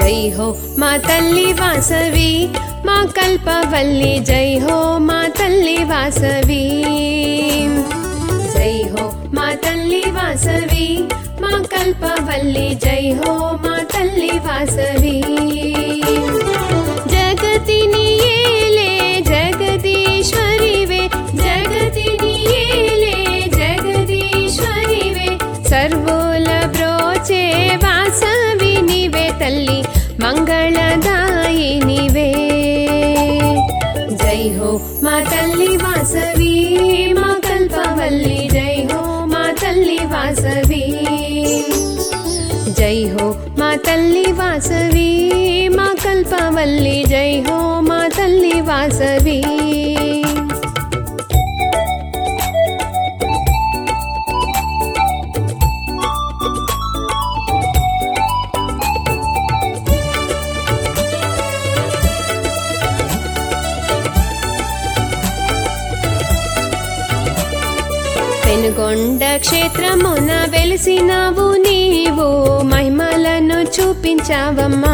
జై హో మా తల్లి వాసవి మా కల్పవల్లి జై హో మా తల్లి వాసవి జై హో మా తల్లి వాసవి మా కల్పవల్లి జై హో మా తల్లి వాసవి జగతిని ఏలే జగదీశ్వరివే జగతిని ఏలే జగదీశ్వరివే సర్వోల బ్రోచే వాసవి నీవే తల్లి మంగళదాయినివే జై హో మా తల్లి వాసవి మా కల్పవల్లి జై హో మా తల్లి వాసవి జై హో మా తల్లి వాసవి మా కల్పవల్లి జై హో మా తల్లి వాసవి పెనుగొండ క్షేత్రమున వెలిసినావు నీవు మహిమలను చూపించావమ్మా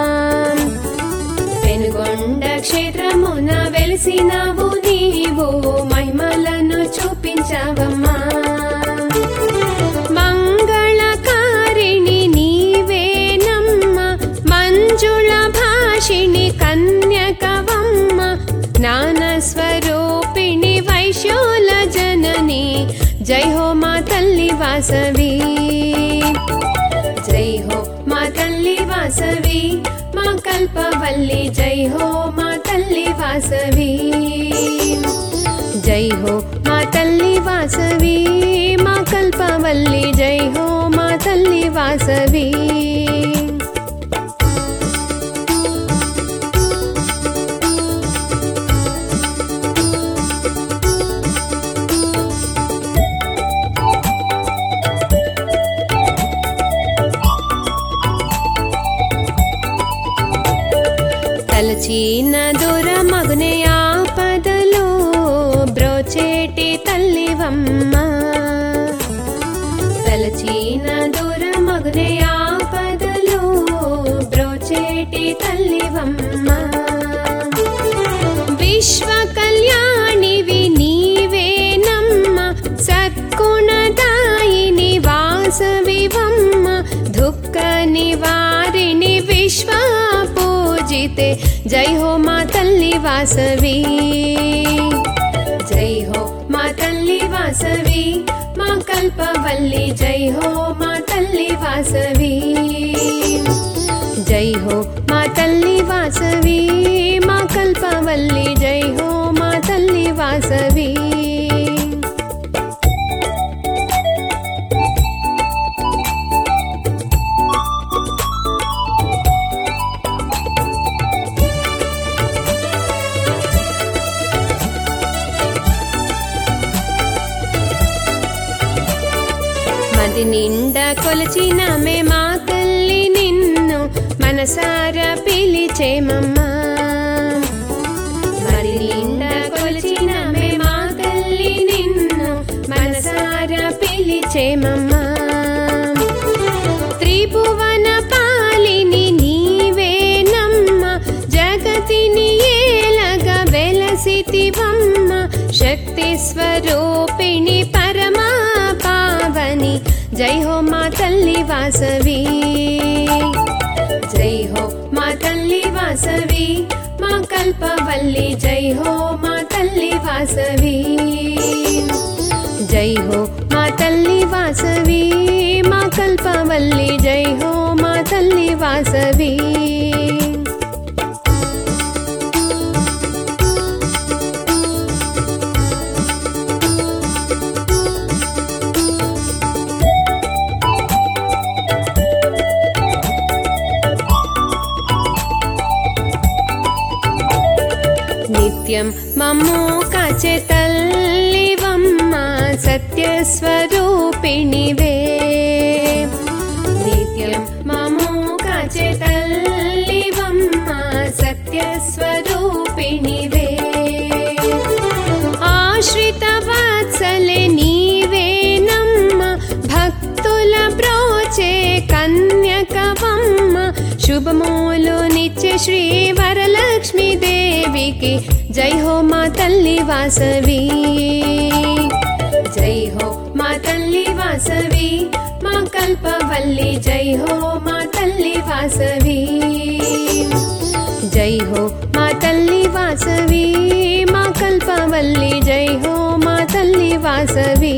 పెనుగొండ క్షేత్రమున వెలిసినావు నీవు మహిమలను చూపించావమ్మా మంగళకారిణి నీవేనమ్మ మంజుళ భాషిణి కన్యకవమ్మ జ్ఞాన స్వరూపిణి వైశ్యోల జనని జై హో మా తల్లి వాసవి జై హో మా తల్లి వాసవి మా కల్పవల్లి జై హో మా తల్లి వాసవి జై హో మా తల్లి వాసవి మా కల్పవల్లి జై హో మా తల్లి వాసవి తలచిన దూర మగునే ఆపదలో బ్రోచేటి తల్లివమ్మ తలచిన దూర మగునే ఆపదలో బ్రోచేటి తల్లివమ్మ విశ్వ కళ్యాణివి నీవేనమ్మ సత్కుణదాయిని వాసవివమ్మ దుఃఖ నివారిణి విశ్వ పూజితే జై హో మా తల్లి వాసవి జై హో మా తల్లి వాసవి మా కల్పవల్లి జై హో మా తల్లి వాసవి జై హో మా తల్లి వాసవి మా కల్పవల్లి జై హో మా తల్లి వాసవి మది నిండా కొలచిన మే మా తల్లి నిన్ను మనసారా పిలిచేమమ్మా మది నిండా కొలచిన మే మా తల్లి నిన్ను మనసారా పిలిచేమమ్మా త్రిభువన పాలిని నీవేనమ్మ జగతిని ఏలగ వెలసితివమ్మ శక్తి స్వరూపిణి పరమా పావని జై హో మా తల్లి వాసవి జై హో మా తల్లి వాసవి మా కల్పవల్లి జై హో మా తల్లి వాసవి జై హో మా తల్లి వాసవి మా కల్పవల్లి జై హో మా తల్లి వాసవి నిత్యం మమ్ము కాచే తల్లివమ్మ సత్యస్వరూపిణివే నిత్యం మమ్ము కాచే తల్లివమ్మ సత్యస్వరూపిణివే ఆశ్రిత వాత్సలే నీవేనమ్మ భక్తుల బ్రోచే కన్యకవమ్మ శుభములు నిత్య శ్రీ వరలక్ష్మి దేవికి జై హో మా తల్లి వాసవి జై హో మా తల్లి వాసవి మా కల్పవల్లి జై హో మా తల్లి వాసవి జై హో మా తల్లి వాసవి మా కల్పవల్లి జై హో మా తల్లి వాసవి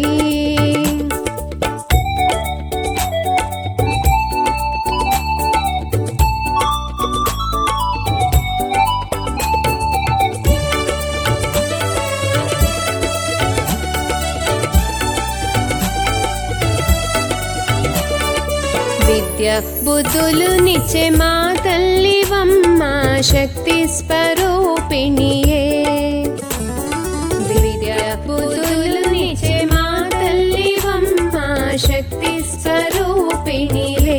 విద్య బుద్ధులు నిచ్చే మా తల్లివమ్మ శక్తి స్వరూపిణియే విద్య బుద్ధులు నిచ్చే మా తల్లివమ్మ శక్తి స్వరూపిణిలే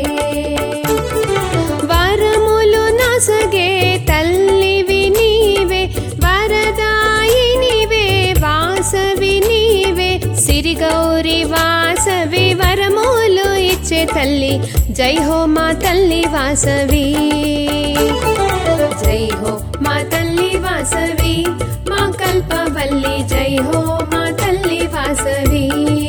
వరములు నసగే తల్లివి నీవే వరదాయినివే వాసవి నీవే సిరి గౌరి వాసవి వరములు ఇచ్చే తల్లి జై హో మా తల్లి వాసవి జై హో మా తల్లి వాసవి మా కల్పవల్లి జై హో మా తల్లి వాసవి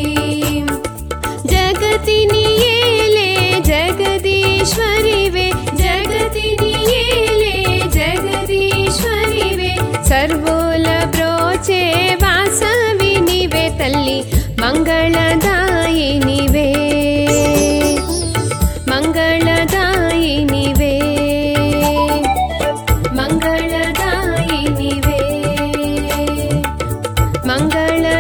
జగతిని ఏలే జగదీశ్వరివే జగతిని ఏలే జగదీశ్వరివే సర్వుల బ్రోచే వాసవి నివే తల్లి మంగళదాయినివే మంగళదాయినివే మంగళదాయినివే మంగళ